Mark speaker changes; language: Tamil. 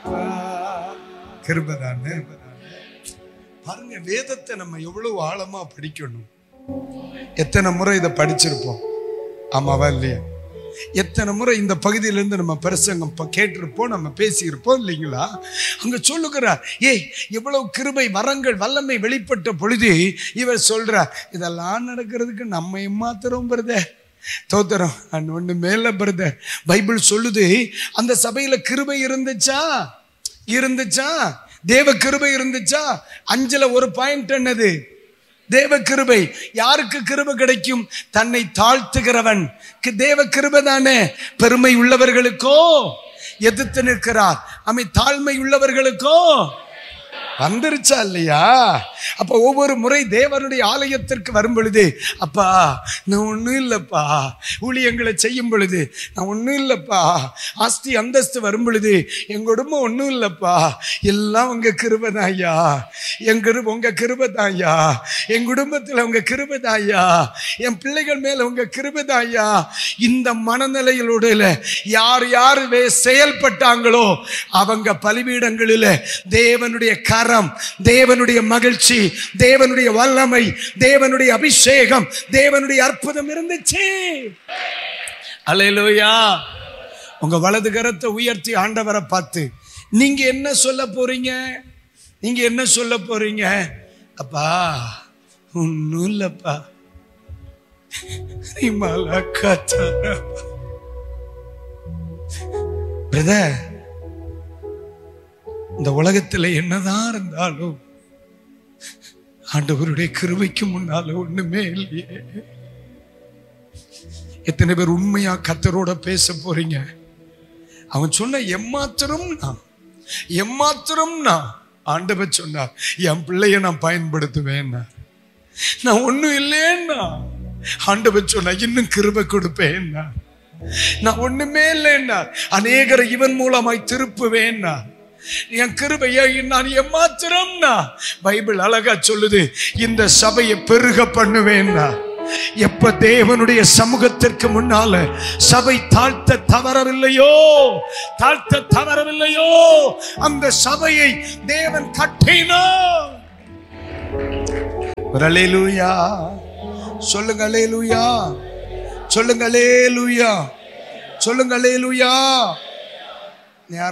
Speaker 1: கிருபதானே பாருங்க வேதத்தை நம்ம எவ்வளவு ஆழமா படிக்கணும் எத்தனை முறை இதை படிச்சிருப்போம் ஆமாவா இல்லையா எத்தனை முறை இந்த பகுதியிலிருந்து நம்ம பிரசங்கம் ப- கேட்டிருப்போம் நம்ம பேசியிருப்போம் இல்லைங்களா அங்க சொல்லுகிறார் ஏய் எவ்வளவு கிருபை வரங்கள் வல்லமை வெளிப்பட்ட பொழுது இவர் சொல்றார் இதெல்லாம் நடக்கிறதுக்கு நம்ம மாத்திரம் பிரதர் தோத்திரம் நான் ஒண்ணு மேல பிரதர் பைபிள் சொல்லுது அந்த சபையில கிருபை இருந்துச்சா இருந்துச்சா தேவ கிருபை இருந்துச்சா அஞ்சுல ஒரு பாயிண்ட் என்னது தேவ கிருபை யாருக்கு கிருபை கிடைக்கும் தன்னை தாழ்த்துகிறவன் கு- தேவ கிருபை தானே பெருமை உள்ளவர்களுக்கோ எதிர்த்து நிற்கிறார் அமை தாழ்மை உள்ளவர்களுக்கோ வந்துருச்சா இல்லையா அப்ப ஒவ்வொரு முறை தேவனுடைய ஆலயத்திற்கு வரும் பொழுது அப்பா நான் ஒண்ணும் இல்லப்பா ஊழியங்களை செய்யும் பொழுது நான் ஒண்ணும் இல்லப்பா ஆஸ்தி அந்தஸ்து வரும் பொழுது என் குடும்பம் ஒண்ணும் இல்லப்பா எல்லாம் உங்க கிருபதாயா என் கிருப உங்க கிருபதாயா என் குடும்பத்துல உங்க கிருபதாயா என் பிள்ளைகள் மேல உங்க கிருபதாயா இந்த மனநிலையிலோட யார் யார் வே- செயல்பட்டாங்களோ அவங்க பலிபீடங்களில் தேவனுடைய கரம் தேவனுடைய மகிழ்ச்சி தேவனுடைய வல்லமை தேவனுடைய அபிஷேகம் தேவனுடைய அற்புதம் இருந்துச்சு அல்லேலூயா உங்க வலது கரத்தை உயர்த்தி ஆண்டவரை பார்த்து நீங்க என்ன சொல்ல போறீங்க நீங்க என்ன சொல்ல போறீங்க அப்பா ஒன்னும் இல்லப்பா நீ மலக்காச்சாரா பிரதர் இந்த உலகத்துல என்னதான் இருந்தாலும் ஆண்டவருடைய கிருபைக்கு முன்னால ஒண்ணுமே இல்லையே எத்தனை பேர் உண்மையா கத்தரோட பேச போறீங்க அவன் சொன்ன எம்மாத்திரம் நான் எம்மாத்திரம் நான் ஆண்டவர் சொன்னார் என் பிள்ளைய நான் பயன்படுத்துவேன் நான் ஒண்ணும் இல்லைன்னா ஆண்டவர் சொன்னா இன்னும் கிருபை கொடுப்பேன் நான் ஒண்ணுமே இல்லைன்னா அநேகரை இவன் மூலமாய் திருப்புவேன்னா என் கிருபையை நான் எம்மாத்திரம்னா பைபிள் அழகா சொல்லுது இந்த சபையை பெருக பண்ணுவேன்னா எப்ப தேவனுடைய சமூகத்திற்கு முன்னால சபை தாழ்த்த தவறவில்லையோ தாழ்த்த தவறவில்லையோ அந்த சபையை தேவன் கட்டினார் ஒரு அல்லேலூயா சொல்லுங்க அல்லேலூயா சொல்லுங்க அல்லேலூயா சொல்லுங்க அல்லேலூயா